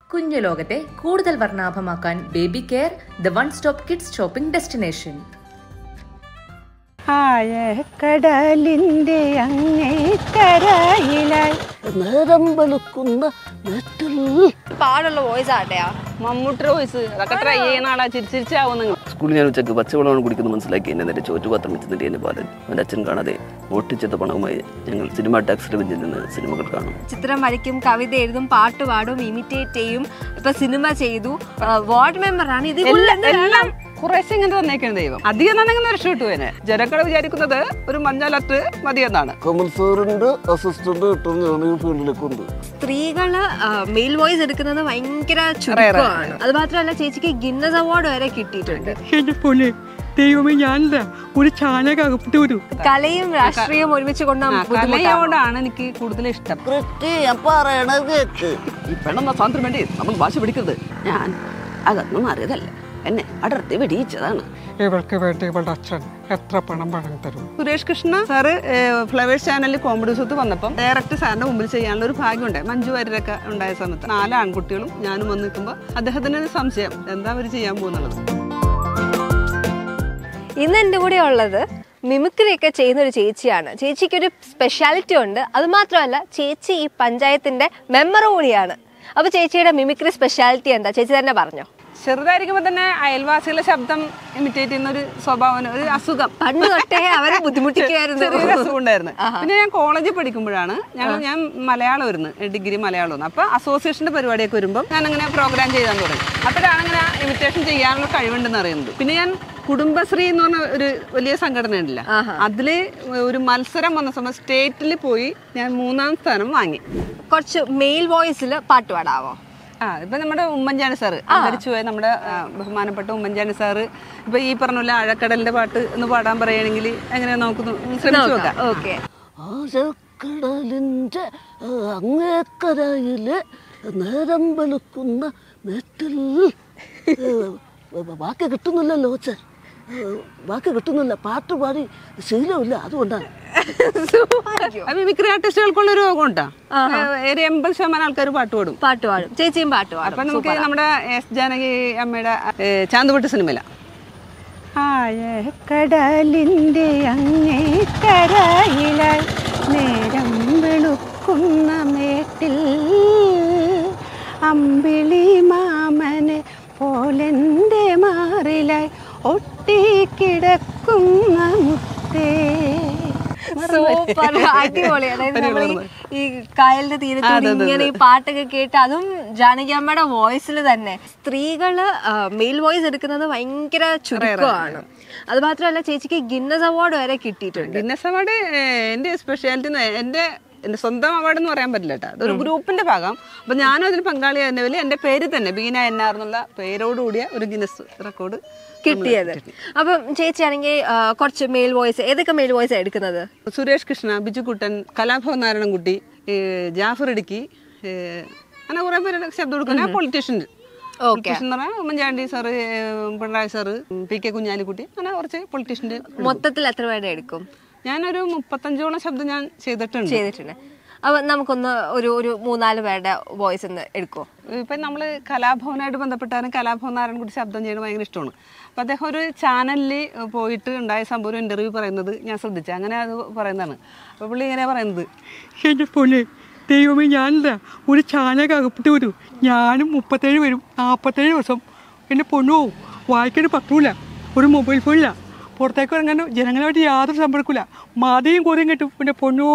കുഞ്ഞു ലോകത്തെ കൂടുതൽ വർണ്ണാഭമാക്കാൻ baby care the one stop kids shopping destination ആയക്കടലിന്റെ അങ്ങേ കരയിലായി നേരം വെളുക്കുന്ന നെറ്റിൽ പാടുള്ള വോയിസ് ആട്ടെയാ മമ്മൂട്ടിയുടെ വോയിസ് അതൊക്കെ ട്രൈ ചെയ്യുന്ന ആളാ ചിരിച്ചിരിച്ചാവും നിങ്ങൾ സ്കൂളിൽ ഞാൻ ഉച്ചക്ക് പച്ചവെള്ളമാണ് കുടിക്കുന്നത് മനസ്സിലാക്കി എന്നെ നേരെ ചോറ്റുപാത്രം വെച്ചതിൻ്റെ എന്നെ ബാലൻ എൻ്റെ അച്ഛൻ കാണാതെ മോട്ടിച്ചെത്ത പണവുമായി ഞങ്ങൾ സിനിമ ടാക്സ് റിവഞ്ചിൽ നിന്ന് സിനിമകൾ കാണും ചിത്രം വരയ്ക്കും കവിത എഴുതും പാട്ട് പാടും ഇമിറ്റേറ്റ് ചെയ്യും ഇപ്പൊ സിനിമ ചെയ്തു വാർഡ് മെമ്പർ ആണ് ഇത് എല്ലാം എല്ലാം കുറേശ്ശെ ഇങ്ങനെ തന്നേക്കാണ് ദൈവം അധികം തന്നെങ്കിൽ രക്ഷപ്പെട്ടു പോനെ ജനങ്ങൾ വിചാരിക്കുന്നത് ഒരു മഞ്ഞലറ്റ് മതിയെന്നാണ് കമൽ സാറിന്റെ അസിസ്റ്റന്റ് ഇട്ടുന്ന ഈ ഫീൽഡിലേക്ക് ഉണ്ട് സ്ത്രീകള് മെയിൽ വോയിസ് എടുക്കുന്നത് ഭയങ്കര ചുരുക്കമാണ് അത് മാത്രമല്ല ചേച്ചിക്ക് ഗിന്നസ് അവാർഡ് വരെ കിട്ടിയിട്ടുണ്ട് എന്നെ പോലെ ദൈവമേ ഞാനില്ല ഒരു ചാനക അകപ്പെട്ടു വരൂ കലയും രാഷ്ട്രീയവും ഒരുമിച്ച് കൊണ്ടുപോകാൻ ബുദ്ധിമുട്ടാണ് കലയോടാണ് എനിക്ക് കൂടുതൽ ഇഷ്ടം ക്രിസ്റ്റി ഞാൻ പറയണത് കേക്ക് ഈ പെണ്ണെന്ന സ്വാതന്ത്ര്യം വേണ്ടി നമ്മൾ വാശി പിടിക്കരുത് ഞാൻ അതൊന്നും അറിയതല്ല എന്നെ അടർത്തി വെടിയിച്ചതാണ് ഇവൾക്ക് വേണ്ടി ഇവളുടെ അച്ഛൻ എത്ര പണം പണം തരും സുരേഷ് കൃഷ്ണ സാറ് ഫ്ലവേഴ്സ് ചാനലിൽ കോമഡി ഷോത്ത് വന്നപ്പം ഡയറക്റ്റ് സാറിന്റെ മുമ്പിൽ ചെയ്യാനുള്ള ഒരു ഭാഗ്യമുണ്ടായി മഞ്ജു വാര്യരൊക്കെ ഉണ്ടായ സമയത്ത് നാല് ആൺകുട്ടികളും ഞാനും വന്ന് നിൽക്കുമ്പോൾ അദ്ദേഹത്തിന് ഒരു സംശയം എന്താ അവർ ചെയ്യാൻ പോകുന്നുള്ളത് ഇന്ന് എൻ്റെ കൂടെ ഉള്ളത് മിമിക്രി ഒക്കെ ചെയ്യുന്ന ഒരു ചേച്ചിയാണ് ചേച്ചിക്ക് ഒരു സ്പെഷ്യാലിറ്റി ഉണ്ട് അത് മാത്രമല്ല ചേച്ചി ഈ പഞ്ചായത്തിന്റെ മെമ്പർ കൂടിയാണ് അപ്പൊ ചേച്ചിയുടെ മിമിക്രി സ്പെഷ്യാലിറ്റി എന്താ ചേച്ചി തന്നെ പറഞ്ഞോ ചെറുതായിരിക്കുമ്പോൾ തന്നെ അയൽവാസികളുടെ ശബ്ദം ഇമിറ്റേറ്റ് ചെയ്യുന്ന ഒരു സ്വഭാവം ഒരു അസുഖം പണ്ട് തൊട്ടേ അവരെ ബുദ്ധിമുട്ടിക്കുമായിരുന്നു ചെറിയൊരു അസുഖം ഉണ്ടായിരുന്നു പിന്നെ ഞാൻ കോളേജിൽ പഠിക്കുമ്പോഴാണ് ഞങ്ങൾ ഞാൻ മലയാളം വരുന്നു ഡിഗ്രി മലയാളം വന്നു അപ്പോൾ അസോസിയേഷൻ്റെ പരിപാടിയൊക്കെ വരുമ്പോൾ ഞാൻ അങ്ങനെ പ്രോഗ്രാം ചെയ്താൽ തുടങ്ങി അപ്പോഴാണ് അങ്ങനെ ഇമിറ്റേഷൻ ചെയ്യാനുള്ള കഴിവുണ്ടെന്ന് അറിയുന്നത് പിന്നെ ഞാൻ കുടുംബശ്രീ എന്ന് പറഞ്ഞ ഒരു വലിയ സംഘടന ഉണ്ടല്ല അതില് ഒരു മത്സരം വന്ന സമയം സ്റ്റേറ്റിൽ പോയി ഞാൻ മൂന്നാം സ്ഥാനം വാങ്ങി കുറച്ച് മെയിൽ വോയിസിൽ പാട്ട് പാടാവോ ആ ഇപ്പൊ നമ്മുടെ ഉമ്മൻചാണ്ടി സാറ് അന്തരിച്ചു പോയ നമ്മുടെ ആ, ബഹുമാനപ്പെട്ട ഉമ്മൻചാണ്ടി സാറ് ഇപ്പൊ ഈ പറഞ്ഞ പോലെ ആഴക്കടലിന്റെ പാട്ട് ഒന്ന് പാടാൻ പറയുകയാണെങ്കിൽ എങ്ങനെയാ നമുക്ക് ശ്രമിച്ചു നോക്കാം ഓക്കെ ആഴക്കടലിന്റെ അങ്ങേക്കരയില് നേരം വെളുക്കുന്ന നെറ്റിൽ ബാക്കി കിട്ടുന്നില്ലല്ലോ അച്ഛൻ ബാക്കി കിട്ടുന്നില്ല പാട്ട് പാടി ശീലമില്ല അതുകൊണ്ടാണ് അത് മിമിക്രി ആർട്ടിസ്റ്റുകൾക്കുള്ള ഒരു രോഗം ഉണ്ടാ ഒരു എൺപത് ശതമാനം ആൾക്കാർ പാട്ട് പാടും പാട്ട് പാടും ചേച്ചിയും പാട്ട് അപ്പൊ പാടും നമുക്ക് നമ്മുടെ എസ് ജാനകി അമ്മയുടെ ഏ, ചാന്തുപൊട്ട് സിനിമയില ആഴക്കടലിന്റെ അങ്ങേ കരയിലായി നേരം വെളുക്കുന്ന മേട്ടിൽ അമ്പിളി മാമനെ പോലെന്റെ മാറിലായി ഒട്ടിക്കിടക്കുന്ന മുത്തേ സൂപ്പർ അടിപൊളി അതായത് നമ്മൾ ഈ കായലിന്റെ തീരത്ത് ഇങ്ങനെ ഈ പാട്ടൊക്കെ കേട്ട് അതും ജാനകി അമ്മയുടെ വോയിസിൽ തന്നെ സ്ത്രീകള് മെയിൽ വോയിസ് എടുക്കുന്നത് ഭയങ്കര ചുരുക്കമാണ് അത് മാത്രമല്ല ചേച്ചിക്ക് ഗിന്നസ് അവാർഡ് വരെ കിട്ടിയിട്ടുണ്ട് ഗിന്നസ് അവാർഡ് എൻ്റെ സ്പെഷ്യാലിറ്റി എൻ്റെ എൻ്റെ സ്വന്തം അവാർഡ് എന്ന് പറയാൻ പറ്റില്ല കേട്ടോ അതൊരു ഗ്രൂപ്പിന്റെ ഭാഗം അപ്പൊ ഞാനും അതിൽ പങ്കാളിയായതിന്റെ പേരിൽ എൻ്റെ പേര് തന്നെ ബീന എൻ ആർ എന്നുള്ള പേരോടുകൂടിയ ഒരു ഗിന്നസ് റെക്കോർഡ് കിട്ടിയത് അപ്പം ചേച്ചിയാണെങ്കിൽ കുറച്ച് മെയിൽ വോയിസ് ഏതൊക്കെ മെയിൽ വോയിസ് എടുക്കുന്നത് സുരേഷ് കൃഷ്ണ ബിജുക്കുട്ടൻ കലാഭവൻ നാരായണൻകുട്ടി ഏ, ജാഫർ ഇടുക്കി ഏ, അങ്ങനെ കുറെ പേരുടെ ശബ്ദം കൊടുക്കുന്ന പൊളിറ്റീഷ്യൻ പൊളിറ്റീഷ്യൻ എന്ന് പറഞ്ഞാൽ ഉമ്മൻചാണ്ടി സാറ് ഏ, Pinarayi sir P K Kunhalikutty അങ്ങനെ കുറച്ച് പൊളിറ്റീഷ്യൻ്റെ മൊത്തത്തിൽ എത്ര പേരുടെ എടുക്കും ഞാനൊരു മുപ്പത്തഞ്ചോളം ശബ്ദം ഞാൻ ചെയ്തിട്ടുണ്ട് ചെയ്തിട്ടുണ്ട് അപ്പൊ നമുക്കൊന്ന് ഒരു ഒരു മൂന്നാല് പേരുടെ വോയിസ് ഒന്ന് എടുക്കുമോ ഇപ്പം നമ്മൾ കലാഭവനായിട്ട് ബന്ധപ്പെട്ടാലും കലാഭവൻ നാരായണൻകുട്ടി ശബ്ദം ചെയ്യുന്നത് ഭയങ്കര ഇഷ്ടമാണ് അപ്പം അദ്ദേഹം ഒരു ചാനലിൽ പോയിട്ട് ഉണ്ടായ സംഭവം ഒരു ഇൻ്റർവ്യൂ പറയുന്നത് ഞാൻ ശ്രദ്ധിച്ചു അങ്ങനെ അത് പറയുന്നതാണ് അപ്പോൾ പുള്ളി ഇങ്ങനെ പറയുന്നത് എന്നെ പോലെ ദൈവമേ ഞാനില്ല ഒരു ചാനക അകപ്പെട്ടു വരൂ ഞാനും മുപ്പത്തേഴ് വരും നാൽപ്പത്തേഴ് ദിവസം എൻ്റെ പൊണ്ണോ വായിക്കാൻ പറ്റൂല ഒരു മൊബൈൽ ഫോണില്ല പുറത്തേക്ക് ഇറങ്ങാൻ ജനങ്ങളുമായിട്ട് യാതൊരു സമ്പർക്കമില്ല മതിയും കുറയും കിട്ടും എൻ്റെ പൊന്നോ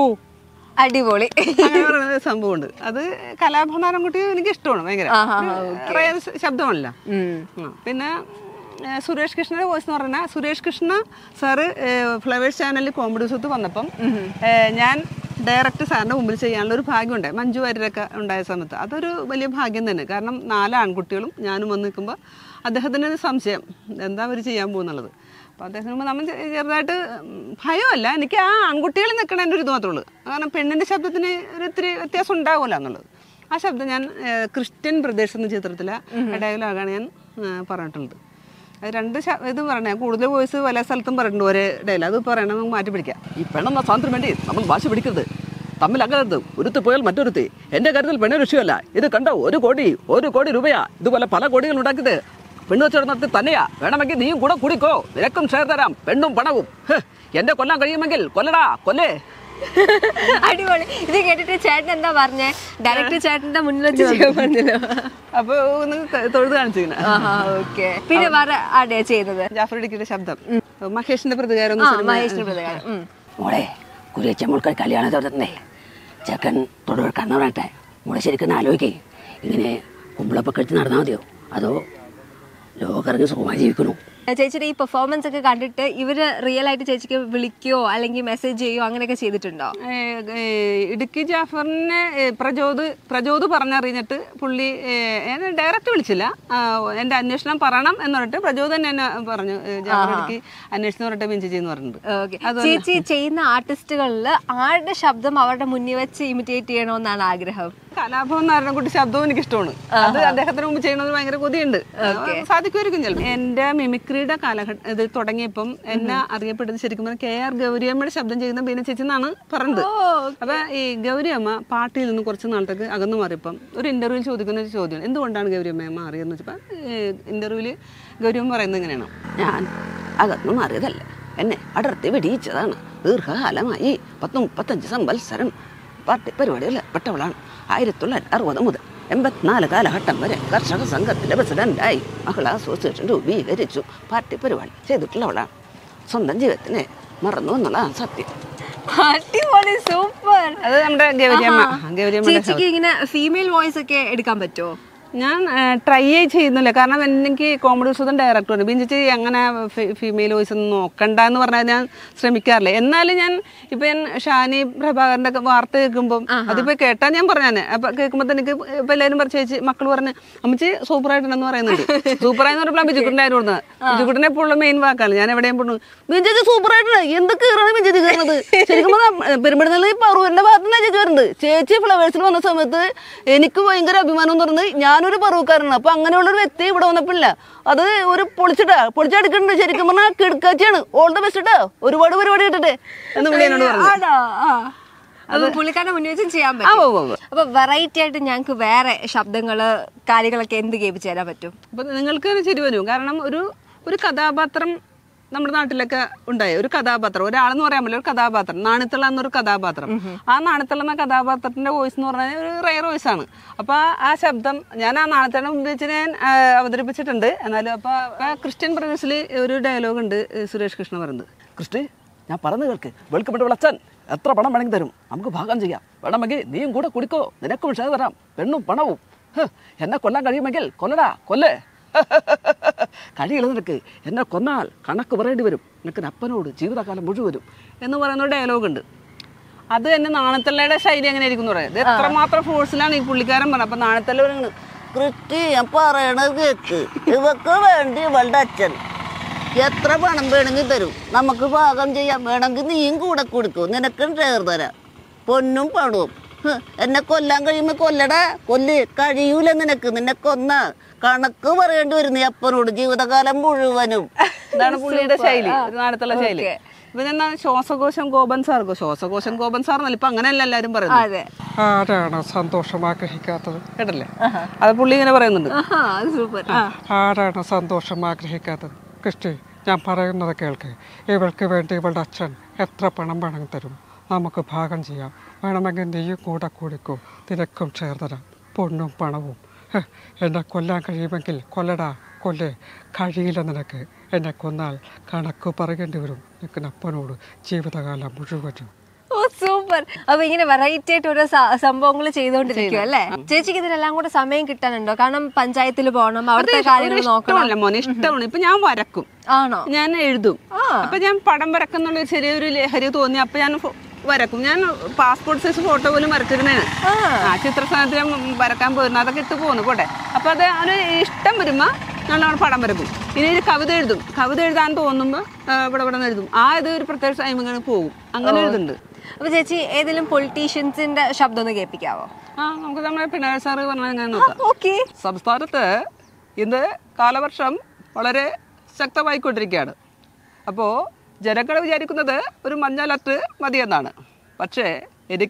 അടിപൊളി അങ്ങനെ പറയുന്ന ഒരു സംഭവമുണ്ട് അത് കലാഭവൻ നാരായണൻകുട്ടി എനിക്ക് ഇഷ്ടമാണ് ഭയങ്കര റയർ ശബ്ദമാണല്ലോ ആ, പിന്നെ ഏ, സുരേഷ് കൃഷ്ണയുടെ വോയിസ് എന്ന് പറഞ്ഞാൽ സുരേഷ് കൃഷ്ണ സാറ് ഫ്ലവേഴ്സ് ചാനലിൽ കോമഡി ഷോത്ത് വന്നപ്പം ഏ, ഞാൻ ഡയറക്റ്റ് സാറിൻ്റെ മുമ്പിൽ ചെയ്യാനുള്ള ഒരു ഭാഗ്യമുണ്ടായി മഞ്ജു വാര്യരൊക്കെ ഉണ്ടായ സമയത്ത് അതൊരു വലിയ ഭാഗ്യം തന്നെ കാരണം നാല് ആൺകുട്ടികളും ഞാനും വന്ന് നിൽക്കുമ്പോൾ അദ്ദേഹത്തിന് ഒരു സംശയം എന്താ അവർ ചെയ്യാൻ പോകുന്നുള്ളത് അപ്പോൾ അദ്ദേഹത്തിന് മുമ്പ് നമ്മൾ ചെ- ചെറുതായിട്ട് ഉം, ഭയമല്ല എനിക്ക് ആ ആൺകുട്ടികളിൽ നിൽക്കണതിൻ്റെ ഒരു ഇത് മാത്രമേ ഉള്ളൂ കാരണം പെണ്ണിൻ്റെ ശബ്ദത്തിന് ഒരു ഇത്തിരി വ്യത്യാസം ഉണ്ടാവില്ല എന്നുള്ളത് ആ ശബ്ദം ഞാൻ ഏ, ക്രിസ്ത്യൻ ബ്രദേഴ്സ് എന്ന ചിത്രത്തിലെ ഡയലോഗാണ് ഞാൻ ഏ, പറഞ്ഞിട്ടുള്ളത് അത് രണ്ട് ശ- ഇത് പറഞ്ഞ കൂടുതൽ വോയിസ് പല സ്ഥലത്തും പറഞ്ഞിട്ടുണ്ട് ഒരേ ഡയലോഗ് അത് പറയണം നമുക്ക് മാറ്റി പിടിക്കാം ഈ പെണ്ണെന്ന സ്വാതന്ത്ര്യം വേണ്ടി നമ്മൾ വാശി പിടിക്കരുത് തമ്മിൽ അകലത്ത് ഒരുത്ത് പോയാൽ മറ്റൊരുത്തി എന്റെ കാര്യത്തിൽ പെണ്ണ വിഷയമല്ല ഇത് കണ്ടോ ഒരു കോടി ഒരു കോടി രൂപയാ ഇതുപോലെ പല കോടികൾ ഉണ്ടാക്കിയത് പെണ്ണ് വെച്ചോട് നടത്തി തന്നെയാ വേണമെങ്കിൽ നീയും കൂടെ കുടിക്കോ നിനക്കും ഷെയർ തരാം പെണ്ണും പണവും ഹ്, എന്റെ കൊല്ലാൻ കഴിയുമെങ്കിൽ കൊല്ലടാ കൊല്ലേ അടിപൊളി ഇത് കേട്ടിട്ട് ചേട്ടൻ എന്താ പറഞ്ഞേ ഡയറക്ടർ ചേട്ടന്റെ മുന്നിൽ വെച്ച് ചെയ്യാൻ പറഞ്ഞല്ലോ അപ്പൊ ഒന്ന് ക- തൊഴുത് കാണിച്ചിങ്ങനെ ആഹാ ഓക്കെ പിന്നെ വേറെ ആടെയാ ചെയ്യുന്നത് ജാഫർ ഇടുക്കിയുടെ ശബ്ദം മഹേഷിന്റെ പ്രതികാരം ആ എന്ന സിനിമ- മഹേഷിന്റെ പ്രതികാരം ഉം. മോളെ കുരിയച്ച മോൾക്ക് കല്യാണം തുടർന്നേ ചെക്കൻ തൊടുകൾ കണ്ണു പറയട്ടെ മോളെ ശരിക്കും ആലോചിക്കേ ഇങ്ങനെ കുമ്പിളപ്പം കഴിച്ച് നടന്നാൽ മതിയോ അതോ ലോകറിഞ്ഞ് സുഖമായി ജീവിക്കണോ ചേച്ചിയുടെ ഈ പെർഫോമൻസ് ഒക്കെ കണ്ടിട്ട് ഇവര് റിയൽ ആയിട്ട് ചേച്ചിക്ക് വിളിക്കുകയോ അല്ലെങ്കിൽ മെസ്സേജ് ചെയ്യോ അങ്ങനെയൊക്കെ ചെയ്തിട്ടുണ്ടോ ഏ, ഏ, ഇടുക്കി ജാഫറിനെ ഏ, പ്രചോദ് പ്രചോദ് പറഞ്ഞറിഞ്ഞിട്ട് പുള്ളി ഏ, എന്നെ ഡയറക്റ്റ് വിളിച്ചില്ല ആ, എൻ്റെ അന്വേഷണം പറയണം എന്ന് പറഞ്ഞിട്ട് പ്രചോദ് തന്നെ എന്നെ പറഞ്ഞു ഏ, ജാഫർ ഇടുക്കി അന്വേഷണം പറഞ്ഞിട്ട് മിഞ്ചി ചെയ്യുന്നു പറഞ്ഞിട്ടുണ്ട് ഓക്കെ ചേച്ചി ചെയ്യുന്ന ആർട്ടിസ്റ്റുകളിൽ ആരുടെ ശബ്ദം അവരുടെ മുന്നിൽ വെച്ച് ഇമിറ്റേറ്റ് ചെയ്യണമെന്നാണ് ആഗ്രഹം കലാഭവൻ നാരായണൻകുട്ടി ശബ്ദവും എനിക്ക് ഇഷ്ടമാണ് അത് അദ്ദേഹത്തിന് മുമ്പ് ചെയ്യണമെന്ന് ഭയങ്കര കൊതിയുണ്ട് സാധിക്കുമായിരിക്കും ചിലപ്പോൾ എൻ്റെ മിമിക്രിയുടെ കാലഘട്ടം ഇത് തുടങ്ങിയപ്പം എന്നെ അറിയപ്പെടുന്നത് ശരിക്കും പറഞ്ഞാൽ കെ ആർ ഗൗരിയമ്മയുടെ ശബ്ദം ചെയ്യുന്ന ബീന ചേച്ചി എന്നാണ് പറഞ്ഞത് അപ്പൊ ഈ ഗൗരിയമ്മ പാർട്ടിയിൽ നിന്ന് കുറച്ച് നാളത്തേക്ക് അകന്നു മാറിയപ്പം ഒരു ഇന്റർവ്യൂവിൽ ചോദിക്കുന്ന ഒരു ചോദ്യം എന്തുകൊണ്ടാണ് ഗൗരിയമ്മ മാറിയെന്ന് വെച്ചപ്പോൾ ഇന്റർവ്യൂവിൽ ഗൗരിയമ്മ പറയുന്നത് ഇങ്ങനെയാണ് ഞാൻ അകന്നു മാറിയതല്ല എന്നെ അടർത്തി വെടിയിച്ചതാണ് ദീർഘകാലമായി പത്ത് മുപ്പത്തഞ്ച് സംവത്സരം പാർട്ടി പരിപാടികൾ പെട്ടവളാണ് ആയിരത്തി തൊള്ളായിരത്തി അറുപത് മുതൽ എൺപത്തിനാല് കാലഘട്ടം വരെ കർഷക സംഘത്തിൻ്റെ പ്രസിഡന്റായി മഹിളാ അസോസിയേഷൻ രൂപീകരിച്ചു പാർട്ടി പരിപാടി ചെയ്തിട്ടുള്ളവളാണ് സ്വന്തം ജീവിതത്തിനെ മറന്നു എന്നുള്ളതാണ് സത്യം അടിപൊളി സൂപ്പർ അത് നമ്മുടെ ഗൗരിയമ്മ ഗൗരിയമ്മയുടെ ചേച്ചിക്ക് ഇങ്ങനെ ഫീമെയിൽ വോയിസ് ഒക്കെ എടുക്കാൻ പറ്റുമോ ഞാൻ ട്രൈ ചെയ്യുന്നില്ല കാരണം എനിക്ക് കോമഡി സുധൻ ഡയറക്ടറാണ് ബിഞ്ചി അങ്ങനെ ഫീമെയിൽ വോയിസ് ഒന്നും നോക്കണ്ട എന്ന് പറഞ്ഞാൽ ഞാൻ ശ്രമിക്കാറില്ല എന്നാലും ഞാൻ ഇപ്പൊ ഞാൻ ഷാനി പ്രഭാകരന്റെ ഒക്കെ വാർത്ത കേൾക്കുമ്പോൾ അതിപ്പോ കേട്ടാ ഞാൻ പറഞ്ഞാണ് അപ്പൊ കേൾക്കുമ്പോൾ തന്നെ എനിക്ക് ഇപ്പൊ എല്ലാവരും പറഞ്ഞു ചേച്ചി മക്കൾ പറഞ്ഞ് അമ്മച്ചി സൂപ്പർ ആയിട്ടുണ്ടെന്ന് പറയുന്നുണ്ട് സൂപ്പറായി എന്ന് പറഞ്ഞപ്പോൾ ബിജുക്കുട്ടിന്റെ ആരും കൊടുക്കുന്നത് ബിജുക്കുട്ടിനെ എപ്പോഴുള്ള മെയിൻ വാക്കാണ് ഞാൻ എവിടെയും പറഞ്ഞു ബിഞ്ചേച്ചി സൂപ്പർ ആയിട്ടുണ്ട് എന്ത് കീറാണ് ബിഞ്ചേച്ചി കയറുന്നത് ശരിക്കും പെരുമ്പടുന്ന പറവൂരിന്റെ ഭാഗത്തുനിന്ന് ചേച്ചി വരുന്നത് ചേച്ചി ഫ്ലവേഴ്സിൽ വന്ന സമയത്ത് എനിക്ക് ഭയങ്കര അഭിമാനം എന്ന് പറയുന്നത് ഞാനൊരു പറവൂക്കാരനാണ് അപ്പൊ അങ്ങനെയുള്ള ഒരു വ്യക്തി ഇവിടെ വന്നപ്പോഴില്ല അത് ഒരു പൊളിച്ചിട്ടാ പൊളിച്ചെടുക്കുന്നുണ്ട് ശരിക്കും പറഞ്ഞാൽ കിടക്കാച്ചിയാണ് ഓൾ ദ ബെസ്റ്റ് ഇട്ടാ ഒരുപാട് പരിപാടി ഇട്ടിട്ട് എന്ന് പുള്ളി എന്നോട് പറഞ്ഞു ആണോ ആ അപ്പൊ പുള്ളിക്കാരുടെ മുന്നിൽ വെച്ചും ചെയ്യാൻ ആ, ഉവ്വ് പറ്റും ഉവ്വ്. അപ്പൊ വെറൈറ്റി ആയിട്ട് ഞങ്ങൾക്ക് വേറെ ശബ്ദങ്ങള് കാര്യങ്ങളൊക്കെ എന്ത് കേൾപ്പിച്ചു തരാൻ പറ്റും അപ്പൊ നിങ്ങൾക്ക് തന്നെ ശരി വരും കാരണം ഒരു ഒരു കഥാപാത്രം നമ്മുടെ നാട്ടിലൊക്കെ ഉണ്ടായി ഒരു കഥാപാത്രം ഒരാളെന്ന് പറയാൻ പറ്റില്ല ഒരു കഥാപാത്രം നാണിത്തള്ള എന്നൊരു കഥാപാത്രം ആ നാണിത്തള്ള എന്ന കഥാപാത്രത്തിന്റെ വോയിസ് എന്ന് പറഞ്ഞാൽ ഒരു റയർ വോയിസ് ആണ് അപ്പൊ ആ ശബ്ദം ഞാൻ ആ നാണത്തള്ള മുമ്പ് വെച്ച് ഞാൻ ആ, അവതരിപ്പിച്ചിട്ടുണ്ട് എന്നാലും അപ്പൊ ആ ക്രിസ്ത്യൻ ബ്രദേഴ്സിൽ ഒരു ഡയലോഗ് ഉണ്ട് ഏ, സുരേഷ് കൃഷ്ണ പറയുന്നത് ക്രിസ്റ്റി ഞാൻ പറഞ്ഞു കേൾക്ക് വെളുക്കപ്പെട്ട് വിളച്ചൻ എത്ര പണം വേണമെങ്കിൽ തരും നമുക്ക് ഭാഗം ചെയ്യാം വേണമെങ്കിൽ നീയും കൂടെ കുടിക്കോ നിനക്കും ഷെയർ തരാം പെണ്ണും പണവും ഹ്, എന്നെ കൊല്ലാൻ കഴിയുമെങ്കിൽ കൊല്ലടാ കൊല്ലേ കഴിയില്ല നിനക്ക് എന്നെ കൊന്നാൽ കണക്ക് പറയേണ്ടി വരും നിനക്ക് അപ്പനോട് ജീവിതകാലം മുഴുവനും എന്ന് പറയുന്ന ഒരു ഡയലോഗ് ഉണ്ട് അത് തന്നെ നാണത്തള്ളയുടെ ശൈലി എങ്ങനെ ആയിരിക്കും എന്ന് പറയാം ഇത് എത്രമാത്രം ഫോഴ്സിലാണ് ഈ പുള്ളിക്കാരൻ പറഞ്ഞത് അപ്പൊ നാണത്തള്ള പറയുന്നത് ക്രിസ്റ്റി ഞാൻ പറയണത് കേക്ക് ഇവക്ക് വേണ്ടി ഇവളുടെ അച്ഛൻ എത്ര പണം വേണമെങ്കിൽ തരും നമുക്ക് പാകം ചെയ്യാം വേണമെങ്കിൽ നീയും കൂടെ കൊടുക്കും നിനക്കും ഷെയർ തരാം പൊന്നും പണവും ഹ്, എന്നെ കൊല്ലാൻ കഴിയുമ്പോ കൊല്ലടാ കൊല്ല് കഴിയൂല നിനക്ക് നിന്നെ കൊന്ന കണക്ക് പറയേണ്ടി വരും നീ അപ്പനോട് ജീവിതകാലം മുഴുവനും ഇതാണ് പുള്ളിയുടെ ശൈലി ഒരു നാടത്തുള്ള ശൈലി ഇപ്പൊ ഞാൻ ശ്വാസകോശം ഗോപൻ സാർ ശ്വാസകോശം ഗോപൻ സാർ എന്നല്ല ഇപ്പൊ അങ്ങനെയല്ല എല്ലാരും പറയുന്നത് അതെ ആരാണ് സന്തോഷം ആഗ്രഹിക്കാത്തത് കേട്ടല്ലേ അത് പുള്ളി ഇങ്ങനെ പറയുന്നുണ്ട് ആഹാ, അത് സൂപ്പർ ആരാണ് സന്തോഷം ആഗ്രഹിക്കാത്തത് ക്രിസ്റ്റി ഞാൻ പറയുന്നത് കേൾക്ക് ഇവൾക്ക് വേണ്ടി ഇവളുടെ അച്ഛൻ എത്ര പണം വേണമെങ്കിൽ തരും നമുക്ക് ഭാഗം ചെയ്യാം വേണമെങ്കിൽ നീയും കൂടെ കൂടിക്കോ നിനക്കും ഷെയർ തരാം പൊണ്ണും പണവും ഹ്, എന്നെ കൊല്ലാൻ കഴിയുമെങ്കിൽ കൊല്ലടാ കൊല്ലേ കഴിയില്ല നിനക്ക് എന്നെ കൊന്നാൽ കണക്ക് പറയേണ്ടി വരും നിനക്ക് അപ്പനോട് ജീവിതകാലം മുഴുവനും ഓ സൂപ്പർ അപ്പൊ ഇങ്ങനെ വെറൈറ്റി ആയിട്ട് ഓരോ സംഭവങ്ങൾ ചെയ്തോണ്ടിരിക്കും അല്ലേ ചേച്ചിക്ക് ഇതിനെല്ലാം കൂടെ സമയം കിട്ടാനുണ്ടോ കാരണം പഞ്ചായത്തിൽ പോകണം അവിടുത്തെ കാര്യങ്ങൾ നോക്കണം ഇഷ്ടമല്ല മോനെ ഇഷ്ടമാണ് ഇപ്പൊ ഞാൻ വരക്കും ആണോ ഞാൻ എഴുതും അപ്പൊ ഞാൻ പടം വരക്കുന്നുള്ള ഒരു ചെറിയൊരു ലഹരി തോന്നി അപ്പൊ ഞാൻ ഫോ- വരക്കും ഞാൻ പാസ്പോർട്ട് സൈസ് ഫോട്ടോ പോലും വരച്ചിരുന്നേന് ആ ചിത്രസ്ഥാനത്ത് ഞാൻ വരക്കാൻ പോയിരുന്നു അതൊക്കെ ഇട്ട് പോന്നു പോട്ടെ അപ്പൊ അത് ഒരു ഇഷ്ടം വരുമ്പോ ഞാൻ അവിടെ പടം വരക്കും പിന്നെ ഒരു കവിത എഴുതും കവിത എഴുതാൻ തോന്നുമ്പോ ആ, ഇവിടെ ഇവിടെ നിന്ന് എഴുതും ആ ഇത് ഒരു പ്രത്യേക ടൈം ഇങ്ങനെ പോകും അങ്ങനെ എഴുതുന്നുണ്ട് അപ്പൊ ചേച്ചി ഏതെങ്കിലും പൊളിറ്റീഷ്യൻസിന്റെ ശബ്ദം ഒന്ന് കേൾപ്പിക്കാവോ ആ നമുക്ക് നമ്മുടെ പിണറായി സാറ് പറഞ്ഞത് ഞാൻ നോക്കാം ഓക്കെ സംസ്ഥാനത്ത് ഇന്ന് കാലവർഷം വളരെ ശക്തമായിക്കൊണ്ടിരിക്കുകയാണ് അപ്പോൾ ജനങ്ങൾ വിചാരിക്കുന്നത് ഒരു മഞ്ഞ അലർട്ട് മതിയെന്നാണ് പക്ഷേ എനിക്ക്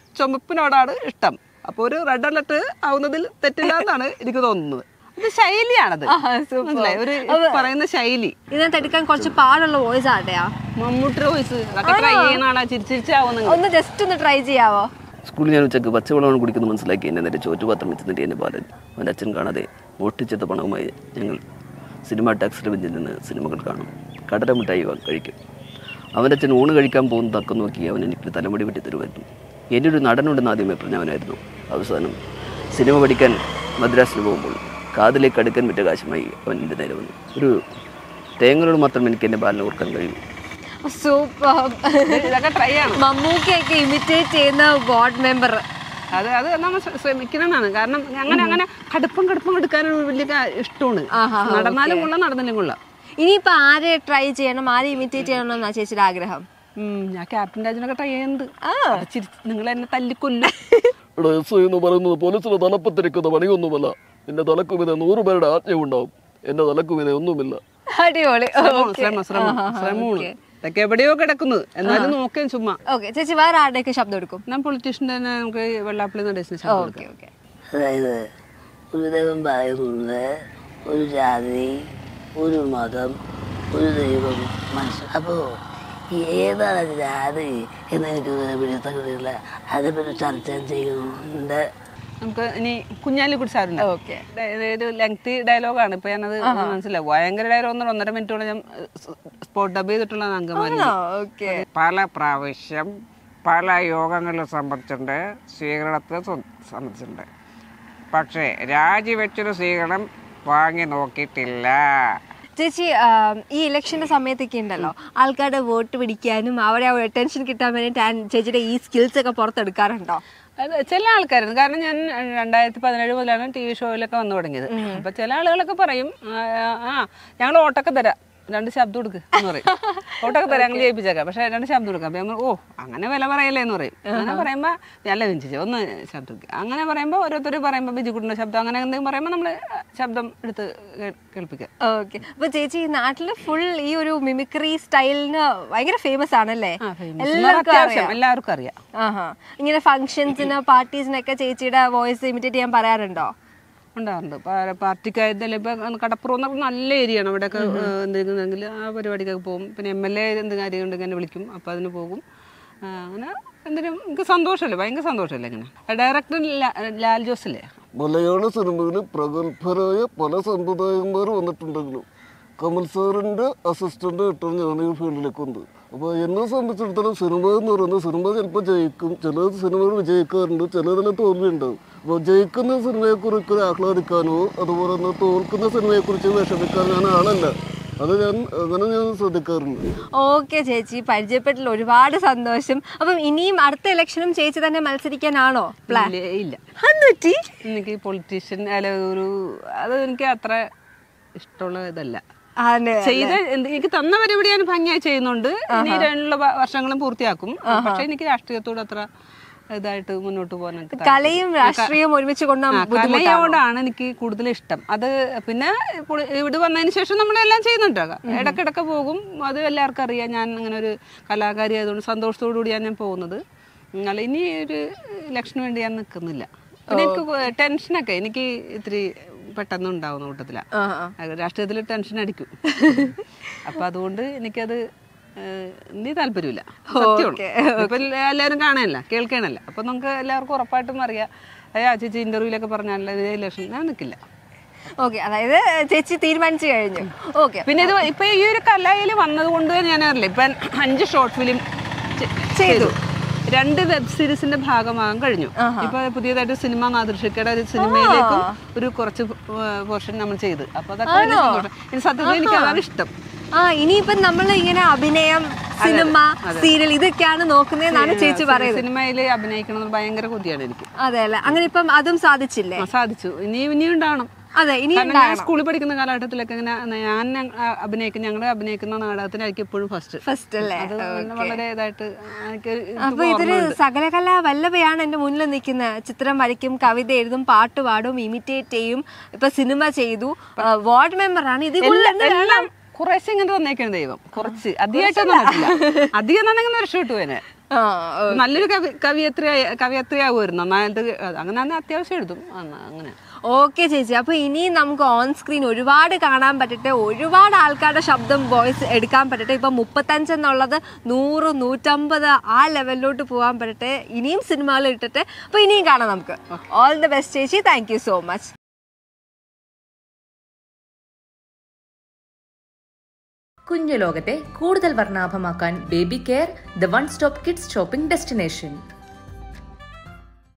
ചുമപ്പിനോടാണ് ഇഷ്ടം അപ്പോൾ ഒരു റെഡ് അലർട്ട് ആവുന്നതിൽ തെറ്റില്ല എന്നാണ് എനിക്ക് തോന്നുന്നത് ഇത് ശൈലിയാണത് മനസ്സിലായോ? ഒരു പറയുന്ന ശൈലി ഇതിനകത്ത് എടുക്കാൻ കുറച്ച് പാടുള്ള വോയിസ് ആട്ടെയാ മമ്മൂട്ടിയുടെ വോയിസ് അതൊക്കെ ട്രൈ ചെയ്യുന്ന ആളാ ചിരിച്ചിരിച്ചാവുന്ന ഒന്ന് ജസ്റ്റ് ഒന്ന് ട്രൈ ചെയ്യാവോ സ്കൂളിൽ ഞാൻ ഉച്ചക്ക് പച്ചവെള്ളമാണ് കുടിക്കുന്നത് മനസ്സിലാക്കി എന്നെ നേരെ ചോറ്റുപാത്രം വെച്ച് നീട്ടി എന്നെ പാലൻ അവൻ്റെ അച്ഛൻ കാണാതെ മോഷ്ടിച്ചെത്ത പണവുമായി ഞങ്ങൾ സിനിമ ടാക്സിയുടെ ബെഞ്ചിൽ നിന്ന് സിനിമകൾ കാണും കടല മിഠായി വാ- കഴിക്കും അവൻ്റെ അച്ഛൻ ഊണ് കഴിക്കാൻ പോകുന്ന തക്കം നോക്കി അവൻ എനിക്ക് തലമുടി വെട്ടി തരുമായിരുന്നു എൻ്റെ ഒരു നടനുണ്ടെന്ന് ആദ്യമേ പറഞ്ഞവനായിരുന്നു അവസാനം സിനിമ പഠിക്കാൻ മദ്രാസിൽ പോകുമ്പോൾ കാതിലേക്ക് അടുക്കാൻ വിറ്റ കാശുമായി അവൻ എൻ്റെ നേരെ വന്നു ഒരു തേങ്ങലോട് മാത്രം എനിക്ക് എൻ്റെ ബാലിനെ ഓർക്കാൻ കഴിയും സൂപ്പർ ഇതൊക്കെ ട്രൈ ആണ് മമ്മൂക്കയൊക്കെ ഇമിറ്റേറ്റ് ചെയ്യുന്ന വാർഡ് മെമ്പർ അത് അത് നമ്മൾ ശ്രമിക്കണമെന്നാണ് കാരണം അങ്ങനെ അങ്ങനെ കടുപ്പം കടുപ്പം എടുക്കാനൊരു വലിയ കാ- ഇഷ്ടമാണ് നടന്നാലും കൊള്ളാം നടന്നില്ലെങ്കിൽ കൊള്ളാം ഇനിയിപ്പോ ആരെ ട്രൈ ചെയ്യണം ആരെ ഇമിറ്റേറ്റ് ചെയ്യണം എന്നാ ചേച്ചിയുടെ ആഗ്രഹം ഉം, ഞാൻ ക്യാപ്റ്റൻ രാജനൊക്കെ ട്രൈ ചെയ്യുന്നുണ്ട് അത് ചിരിച്ച് നിങ്ങൾ എന്നെ തല്ലിക്കൊല്ലും ഇവിടെ എസ് ഐ എന്ന് പറയുന്നത് പോലീസിന്റെ തലപ്പത്തിരിക്കുന്ന പണിയൊന്നുമല്ല എന്റെ തലക്കുമിതെ നൂറ് പേരുടെ ആജ്ഞയുണ്ടാവും എന്റെ തലക്കുമിതെ ഒന്നുമില്ല അടിപൊളി ശ്രമമാണ്, ശ്രമം ശ്രമം ശ്രമമാണ് ഇതൊക്കെ എവിടെയോ കിടക്കുന്നത് എന്നാലും നോക്കാൻ ചുമ്മാ ഓക്കെ ചേച്ചി വേറെ ആരുടെയൊക്കെ ശബ്ദം എടുക്കും ഞാൻ പൊളിറ്റീഷ്യൻ തന്നെ നമുക്ക് വെള്ളാപ്പള്ളി നടേശന് ശബ്ദം ഓക്കെ കൊടുക്കാം. ഓക്കെ അതായത് ഒരു ദൈവം പറയുന്നത് ഒരു ജാതി ഒരു മതം ഒരു ദൈവം മനുഷ്യൻ അപ്പോൾ ഏതാണ് ജാതി എന്ന് എനിക്ക് പിടുത്തം കിട്ടിയില്ല അതിനെപ്പറ്റി ചർച്ച ചെയ്യുന്നുണ്ട് നമുക്ക് ഇനി കുഞ്ഞാലിക്കുടി സാറുണ്ട് ഓക്കെ ഒരു ലെങ്തി ഡയലോഗാണ് ഇപ്പൊ ഞാനത് മനസ്സിലാവും ഭയങ്കര ഡയലോഗ് ഒന്നും ഒന്നര മിനിറ്റോളം ഞാൻ സ്പോട്ട് ഡബ് ചെയ്തിട്ടുള്ള അംഗമാരി ഓക്കെ പല പ്രാവശ്യം പല യോഗങ്ങളിൽ സംബന്ധിച്ചിട്ടുണ്ട് സ്വീകരണത്തിൽ സം- സംബന്ധിച്ചിട്ടുണ്ട് പക്ഷേ രാജിവെച്ചൊരു സ്വീകരണം വാങ്ങി നോക്കിയിട്ടില്ല ചേച്ചി ആം, ഈ ഇലക്ഷന്റെ സമയത്തൊക്കെ ഉണ്ടല്ലോ ആൾക്കാരുടെ വോട്ട് പിടിക്കാനും അവരെ അറ്റൻഷൻ കിട്ടാൻ വേണ്ടിയിട്ട് ആ ചേച്ചിയുടെ ഈ സ്കിൽസ് ഒക്കെ പുറത്തെടുക്കാറുണ്ടോ അത് ചില ആൾക്കാരുണ്ട് കാരണം ഞാൻ രണ്ടായിരത്തി പതിനേഴ് മുതലാണ് ടി വി ഷോയിലൊക്കെ വന്നു തുടങ്ങിയത് അപ്പൊ ചില ആളുകളൊക്കെ പറയും ആ, ആ ഞങ്ങൾ ഓട്ടൊക്കെ തരാം രണ്ട് ശബ്ദം കൊടുക്ക് എന്ന് പറയും ഓട്ടൊക്കെ തരാം ഞങ്ങൾ ജയിപ്പിച്ചേക്കാം പക്ഷെ രണ്ട് ശബ്ദം കൊടുക്കാം അപ്പൊ നമ്മൾ ഓ അങ്ങനെ വില പറയല്ലേ എന്ന് പറയും അങ്ങനെ പറയുമ്പോ നല്ല വിഞ്ചിച്ച് ഒന്ന് ശബ്ദം കൊടുക്ക്. അങ്ങനെ പറയുമ്പോ ഓരോരുത്തർ പറയുമ്പോ ബിജുക്കുട്ടിന്റെ ശബ്ദം അങ്ങനെ എന്തെങ്കിലും പറയുമ്പോൾ നമ്മൾ ശബ്ദം എടുത്ത് കേ- കേൾപ്പിക്കുക ഓക്കെ അപ്പൊ ചേച്ചി ഈ നാട്ടില് ഫുൾ ഈ ഒരു മിമിക്രി സ്റ്റൈലിന് ഭയങ്കര ഫേമസ് ആണല്ലേ ആ, famous. എല്ലാവർക്കും അത്യാവശ്യം അറിയാം എല്ലാവർക്കും അറിയാം ആഹാ ഇങ്ങനെ ഫംഗ്ഷൻസിന് പാർട്ടീസിനൊക്കെ ചേച്ചിയുടെ വോയിസ് ഇമിറ്റേറ്റ് ചെയ്യാൻ പറയാറുണ്ടോ ഉണ്ടാറുണ്ട് പാ- പാർട്ടിക്കായതല്ലേ ഇപ്പൊ കടപ്പുറം എന്ന് പറഞ്ഞാൽ നല്ല ഏരിയ ആണ് അവിടെയൊക്കെ എന്തെങ്കിലും ആ പരിപാടിക്കൊക്കെ പോകും പിന്നെ എം എൽ എ എന്ത് കാര്യം ഉണ്ടെങ്കിൽ എന്നെ വിളിക്കും അപ്പോൾ അതിന് പോകും ആ, അങ്ങനെ എന്തിനും എനിക്ക് സന്തോഷമല്ലേ ഭയങ്കര സന്തോഷമല്ലേ ഇങ്ങനെ ഡയറക്ടർ ലാൽ ജോസ് അല്ലേ മലയാള സിനിമയിൽ പ്രഗത്ഭരായ പല സംവിധായകന്മാർ വന്നിട്ടുണ്ടെങ്കിലും കമൽ സാറിൻ്റെ അസിസ്റ്റൻ്റ് ആയിട്ടാണ് ഞാൻ ഈ ഫീൽഡിലേക്ക് വന്നത് അപ്പോൾ എന്നെ സംബന്ധിച്ചിടത്തോളം സിനിമ എന്ന് പറയുന്നത് സിനിമ ചിലപ്പോൾ ജയിക്കും ചില സിനിമകൾ വിജയിക്കാറുണ്ട് ചിലതിൽ തോൽവി ഉണ്ടാവും അപ്പോൾ ജയിക്കുന്ന സിനിമയെക്കുറിച്ച് ആഹ്ലാദിക്കാനോ അതുപോലെ തന്നെ തോൽക്കുന്ന സിനിമയെക്കുറിച്ച് വിഷമിക്കാനോ ഞാൻ ആളല്ല അത് ഞാൻ അങ്ങനെ ഞാൻ ശ്രദ്ധിക്കാറുണ്ട് ഓക്കെ ചേച്ചി പരിചയപ്പെട്ടില്ല ഒരുപാട് സന്തോഷം അപ്പം ഇനിയും അടുത്ത ഇലക്ഷനും ചേച്ചി തന്നെ മത്സരിക്കാനാണോ പ്ലാൻ ഇല്ല, ഇല്ല പറ്റി എനിക്ക് പൊളിറ്റീഷ്യൻ അല്ല ഒരു അത് എനിക്ക് അത്ര ഇഷ്ടമുള്ള ഇതല്ല ആണ് ചെയ്ത എന്ത് എനിക്ക് തന്ന പരിപാടി ഞാൻ ഭംഗിയായി ചെയ്യുന്നുണ്ട് ഇനി രണ്ടുള്ള വർഷങ്ങളും പൂർത്തിയാക്കും പക്ഷെ എനിക്ക് രാഷ്ട്രീയത്തോട് അത്ര ഇതായിട്ട് മുന്നോട്ട് പോകാൻ എനിക്ക് താല്പര്യം- കലയും രാഷ്ട്രീയവും ഒരുമിച്ച് ആ, കൊണ്ടുപോകാൻ ബുദ്ധിമുട്ടാണോ കലയോടാണ് എനിക്ക് കൂടുതൽ ഇഷ്ടം അത് പിന്നെ ഇപ്പോൾ ഇവിടെ വന്നതിന് ശേഷം നമ്മളെല്ലാം ചെയ്യുന്നുണ്ട് ഇടക്കിടക്ക് പോകും അത് എല്ലാവർക്കും അറിയാം ഞാൻ അങ്ങനെ ഒരു കലാകാരി ആയതുകൊണ്ട് സന്തോഷത്തോടു കൂടിയാണ് ഞാൻ പോകുന്നത് നിങ്ങൾ ഇനി ഒരു ഇലക്ഷന് വേണ്ടി ഞാൻ നിൽക്കുന്നില്ല പിന്നെ എനിക്ക് ടെൻഷനൊക്കെ എനിക്ക് ഇത്തിരി പെട്ടെന്ന് ഉണ്ടാവുന്ന കൂട്ടത്തിലാണ് രാഷ്ട്രീയത്തിൽ ടെൻഷൻ അടിക്കും അപ്പൊ അതുകൊണ്ട് എനിക്കത് ഏഹ്, ഇനി താല്പര്യമില്ല സത്യമാണ് ഇപ്പൊ എല്ലാവരും കാണാനല്ല കേൾക്കാനല്ല അപ്പൊ നമുക്ക് എല്ലാവർക്കും ഉറപ്പായിട്ടും അറിയാം അയ്യാ ചേച്ചി ഇന്റർവ്യൂലൊക്കെ പറഞ്ഞാൽ ഇലക്ഷൻ ഞാൻ നിൽക്കില്ല ഓക്കെ അതായത് ചേച്ചി തീരുമാനിച്ചു കഴിഞ്ഞു ഓക്കെ പിന്നെ ഇത് ഇപ്പൊ ഈ ഒരു കലയിൽ വന്നത് കൊണ്ട് ഞാൻ അറിയില്ല ഇപ്പൊ അഞ്ച് ഷോർട്ട് ഫിലിം ചെയ്തു രണ്ട് വെബ് സീരീസിന്റെ ഭാഗമാകാൻ കഴിഞ്ഞു ഇപ്പൊ പുതിയതായിട്ട് സിനിമ നാദൃഷിക്കയുടെ ഒരു സിനിമയിലേക്കും ഒരു കുറച്ച് പോർഷൻ നമ്മൾ ചെയ്ത് അപ്പൊ അതൊക്കെ വലിയ സന്തോഷം. ഇനി സത്യത്തിൽ എനിക്ക് അതാണ് ഇഷ്ടം ആ ഇനിയിപ്പം നമ്മൾ ഇങ്ങനെ അഭിനയം സിനിമ സീരിയൽ ഇതൊക്കെയാണ് നോക്കുന്നതെന്നാണ് ചേച്ചി പറയുന്നത് സിനിമയിൽ അഭിനയിക്കണം ഭയങ്കര കൊതിയാണ് എനിക്ക് അതെ അല്ലേ അങ്ങനെ ഇപ്പം അതും സാധിച്ചില്ലേ ആ, സാധിച്ചു ഇനി ഇനിയും ഉണ്ടാവണം അതെ ഇനി കാരണം ഞാൻ സ്കൂളിൽ പഠിക്കുന്ന കാലഘട്ടത്തിലൊക്കെ ഇങ്ങനെ ഞാൻ ഞങ്ങ- ആ, അഭിനയിക്കുന്ന ഞങ്ങൾ അഭിനയിക്കുന്ന നാടകത്തിനായിരിക്കും എപ്പോഴും ഫസ്റ്റ് ഫസ്റ്റ് അല്ലേ അത് വളരെ ഇതായിട്ട് എനിക്ക് ഇത് അപ്പൊ ഇതൊരു സകലകലാ വല്ലഭയാണ് എന്റെ മുന്നിൽ നിൽക്കുന്നത് ചിത്രം വരയ്ക്കും കവിത എഴുതും പാട്ട് പാടും ഇമിറ്റേറ്റ് ചെയ്യും ഇപ്പൊ സിനിമ ചെയ്തു വാർഡ് മെമ്പറാണ് ഇത് എല്ലാം- എല്ലാം കുറേശ്ശെ ഇങ്ങനെ തന്നേക്കാണ് ദൈവം കുറച്ച് അധികമായിട്ടൊന്നും വന്നിട്ടില്ല അധികം തന്നെങ്കിൽ രക്ഷപ്പെട്ടു പോനെ ആ നല്ലൊരു കവി കവിയത്രി കവിയത്രിയാവുമായിരുന്നു നന്നായിട്ട് അങ്ങനെ തന്നെ അത്യാവശ്യം എഴുതും അന്ന് അങ്ങനെ ഓക്കെ ചേച്ചി അപ്പൊ ഇനി നമുക്ക് ഓൺ സ്ക്രീൻ ഒരുപാട് കാണാൻ പറ്റട്ടെ ഒരുപാട് ആൾക്കാരുടെ ശബ്ദം വോയിസ് എടുക്കാൻ പറ്റട്ടെ ഇപ്പൊ മുപ്പത്തഞ്ച് എന്നുള്ളത് നൂറ് നൂറ്റമ്പത് ആ ലെവലിലോട്ട് പോകാൻ പറ്റട്ടെ ഇനിയും സിനിമകൾ ഇട്ടിട്ട് അപ്പൊ ഇനിയും കാണാം നമുക്ക് ഓൾ ദി ബെസ്റ്റ് ചേച്ചി താങ്ക് യു സോ മച്ച് കുഞ്ഞു ലോകത്തെ കൂടുതൽ വർണ്ണാഭമാക്കാൻ baby care the one stop kids shopping destination